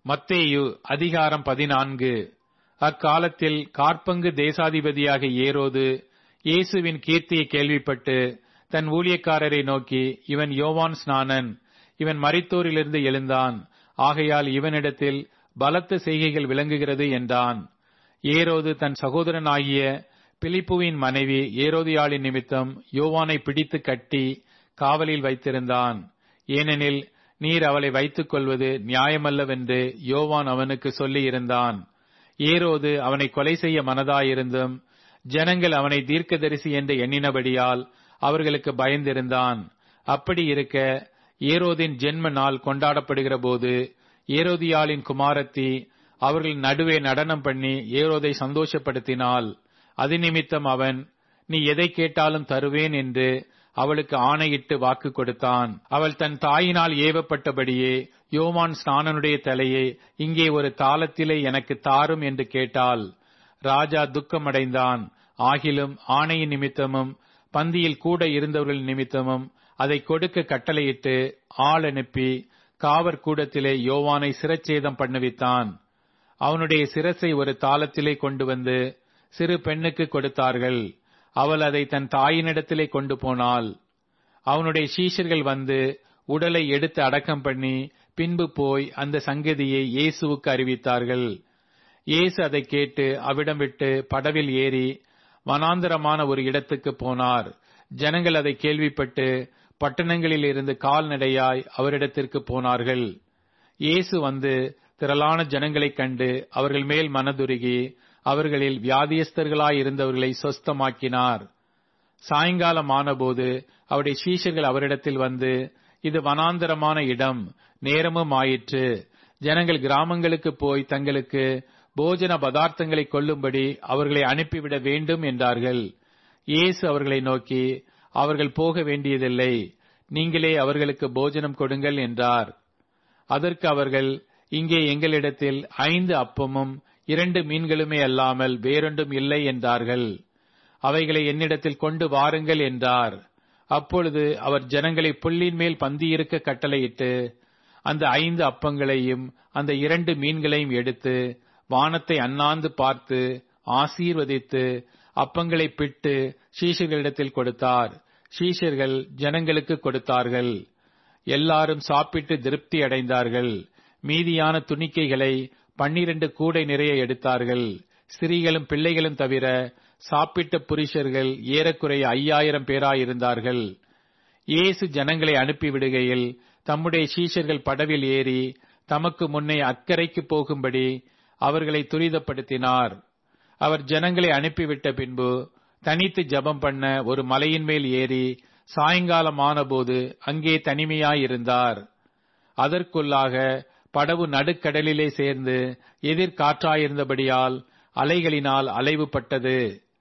மத்தேயு அதிகாரம் பதினான்கு அக்காலத்தில் கார்பங்கு தேசாதிபதியாக ஏரோது இயேசுவின் கீர்த்தியை கேள்விப்பட்டு தன் ஊழியக்காரரை நோக்கி இவன் யோவான் ஸ்நானன் இவன் மரித்தோரிலிருந்து எழுந்தான் ஆகையால் இவனிடத்தில் பலத்த செய்கைகள் விளங்குகிறது என்றான் ஏரோது தன் சகோதரனாகிய பிலிப்புவின் மனைவி ஏரோதியாளின் நிமித்தம் யோவானை பிடித்து கட்டி காவலில் வைத்திருந்தான் ஏனெனில் நீர் அவளை வைத்துக் கொள்வது நியாயமல்லவென்று யோவான் அவனுக்கு சொல்லி இருந்தான் ஏரோது அவனை கொலை செய்ய மனதாயிருந்தும் ஜனங்கள் அவனை தீர்க்கதரிசி என்று எண்ணினபடியால் அவர்களுக்கு பயந்திருந்தான் அப்படி இருக்க ஏரோதின் ஜென்ம நாள் கொண்டாடப்படுகிற போது ஏரோதியாளின் குமாரத்தி அவர்கள் நடுவே நடனம் பண்ணி ஏரோதை சந்தோஷப்படுத்தினாள் அது நிமித்தம் அவன் நீ எதை கேட்டாலும் தருவேன் என்று அவளுக்கு ஆணையிட்டு வாக்கு கொடுத்தான் அவள் தன் தாயினால் ஏவப்பட்டபடியே யோவான் ஸ்நானனுடைய தலையை இங்கே ஒரு தாளத்திலே எனக்கு தாரும் என்று கேட்டாள் ராஜா துக்கமடைந்தான் ஆகிலும் ஆணையின் நிமித்தமும் பந்தியில் கூட இருந்தவர்கள் நிமித்தமும் அதை கொடுக்க கட்டளையிட்டு ஆள் அனுப்பி காவற் கூடத்திலே யோவானை சிரச்சேதம் பண்ணுவித்தான் அவனுடைய சிரசை ஒரு தாளத்திலே கொண்டு வந்து சிறு பெண்ணுக்கு கொடுத்தார்கள் அவள் அதை தன் தாயினிடத்திலே கொண்டு போனாள் அவனுடைய சீஷர்கள் வந்து உடலை எடுத்து அடக்கம் பண்ணி பின்பு போய் அந்த சங்கதியை இயேசுவுக்கு அறிவித்தார்கள் இயேசு அதை கேட்டு அவிடம் விட்டு படவில் ஏறி வனாந்தரமான ஒரு இடத்துக்கு போனார் ஜனங்கள் அதை கேள்விப்பட்டு பட்டணங்களில் இருந்து கால்நடையாய் அவரிடத்திற்கு போனார்கள் இயேசு வந்து திரளான ஜனங்களைக் கண்டு அவர்கள் மேல் மனதுருகி அவர்களில் வியாதியஸ்தர்களாயிருந்தவர்களை சொஸ்தமாக்கினார் சாயங்காலம் ஆனபோது அவருடைய சீஷர்கள் அவரிடத்தில் வந்து இது வனாந்தரமான இடம் நேரமும் ஆயிற்று ஜனங்கள் கிராமங்களுக்கு போய் தங்களுக்கு போஜன பதார்த்தங்களை கொள்ளும்படி அவர்களை அனுப்பிவிட வேண்டும் என்றார்கள் இயேசு அவர்களை நோக்கி அவர்கள் போக வேண்டியதில்லை நீங்களே அவர்களுக்கு போஜனம் கொடுங்கள் என்றார் அதற்கு அவர்கள் இங்கே எங்களிடத்தில் ஐந்து அப்பமும் இரண்டு மீன்களுமே அல்லாமல் வேறொன்றும் இல்லை என்றார்கள் அவைகளை என்னிடத்தில் கொண்டு வாருங்கள் என்றார் அப்பொழுது அவர் ஜனங்களை புல்லின் மேல் பந்தியிருக்க கட்டளையிட்டு அந்த ஐந்து அப்பங்களையும் அந்த இரண்டு மீன்களையும் எடுத்து வானத்தை அண்ணாந்து பார்த்து ஆசீர்வதித்து அப்பங்களை பிட்டு சீஷர்களிடத்தில் கொடுத்தார் சீஷர்கள் ஜனங்களுக்கு கொடுத்தார்கள் எல்லாரும் சாப்பிட்டு திருப்தி அடைந்தார்கள் மீதியான துணிக்கைகளை பன்னிரண்டு கூடை நிறைய எடுத்தார்கள் ஸ்திரீகளும் பிள்ளைகளும் தவிர சாப்பிட்ட புருஷர்கள் ஏறக்குறைய ஐயாயிரம் பேராயிருந்தார்கள் இயேசு ஜனங்களை அனுப்பிவிடுகையில் தம்முடைய சீஷர்கள் படவில் ஏறி தமக்கு முன்னே அக்கறைக்கு போகும்படி அவர்களை துரிதப்படுத்தினார் அவர் ஜனங்களை அனுப்பிவிட்ட பின்பு தனித்து ஜபம் பண்ண ஒரு மலையின் மேல் ஏறி சாயங்காலம் ஆனபோது அங்கே தனிமையாயிருந்தார் அதற்குள்ளாக படவு நடுக்கடலிலே சேர்ந்து எதிர்காற்றாயிருந்தபடியால் அலைகளினால் அலைவுபட்டது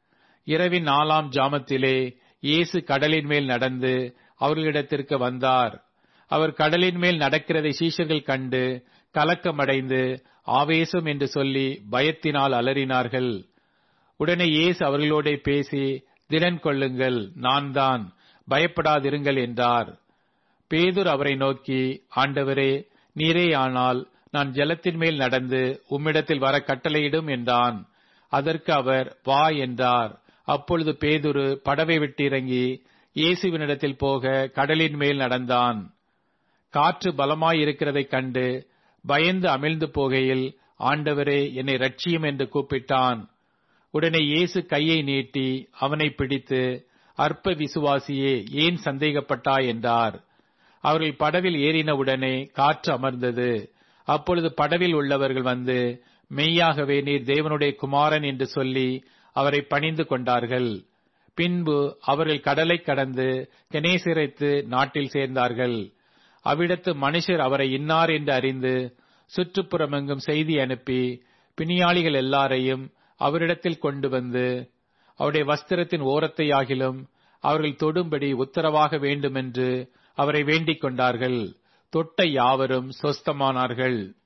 இரவின் நாலாம் ஜாமத்திலே இயேசு கடலின் மேல் நடந்து அவர்களிடத்திற்கு வந்தார் அவர் கடலின் மேல் நடக்கிறதை சீஷர்கள் கண்டு கலக்கமடைந்து ஆவேசம் என்று சொல்லி பயத்தினால் அலறினார்கள் உடனே இயேசு அவர்களோட பேசி திடன் கொள்ளுங்கள் நான் தான் பயப்படாதிருங்கள் என்றார் பேதுர் அவரை நோக்கி ஆண்டவரே நீரே ஆனால் நான் ஜலத்தின் மேல் நடந்து உம்மிடத்தில் வர கட்டளையிடும் என்றான் அதற்கு அவர் வா என்றார் அப்பொழுது பேதுரு படவை விட்டு இறங்கி இயேசுவினிடத்தில் போக கடலின் மேல் நடந்தான் காற்று பலமாயிருக்கிறதைக் கண்டு பயந்து அமிழ்ந்து போகையில் ஆண்டவரே என்னை ரட்சியும் என்று கூப்பிட்டான் உடனே இயேசு கையை நீட்டி அவனை பிடித்து அற்ப விசுவாசியே ஏன் சந்தேகப்பட்டாய் என்றார் அவர்கள் படவில் ஏறினவுடனே காற்று அமர்ந்தது அப்பொழுது படவில் உள்ளவர்கள் வந்து மெய்யாகவே நீர் தேவனுடைய குமாரன் என்று சொல்லி அவரை பணிந்து கொண்டார்கள் பின்பு அவர்கள் கடலை கடந்து கெனேசிரைத்து நாட்டில் சேர்ந்தார்கள் அவ்விடத்து மனுஷர் அவரை இன்னார் என்று அறிந்து சுற்றுப்புறமெங்கும் செய்தி அனுப்பி பிணியாளிகள் எல்லாரையும் அவரிடத்தில் கொண்டு வந்து அவருடைய வஸ்திரத்தின் ஓரத்தையாகிலும் அவர்கள் தொடும்படி உத்தரவாக வேண்டுமென்று அவரை வேண்டிக் கொண்டார்கள் தொட்ட யாவரும் சொஸ்தமானார்கள்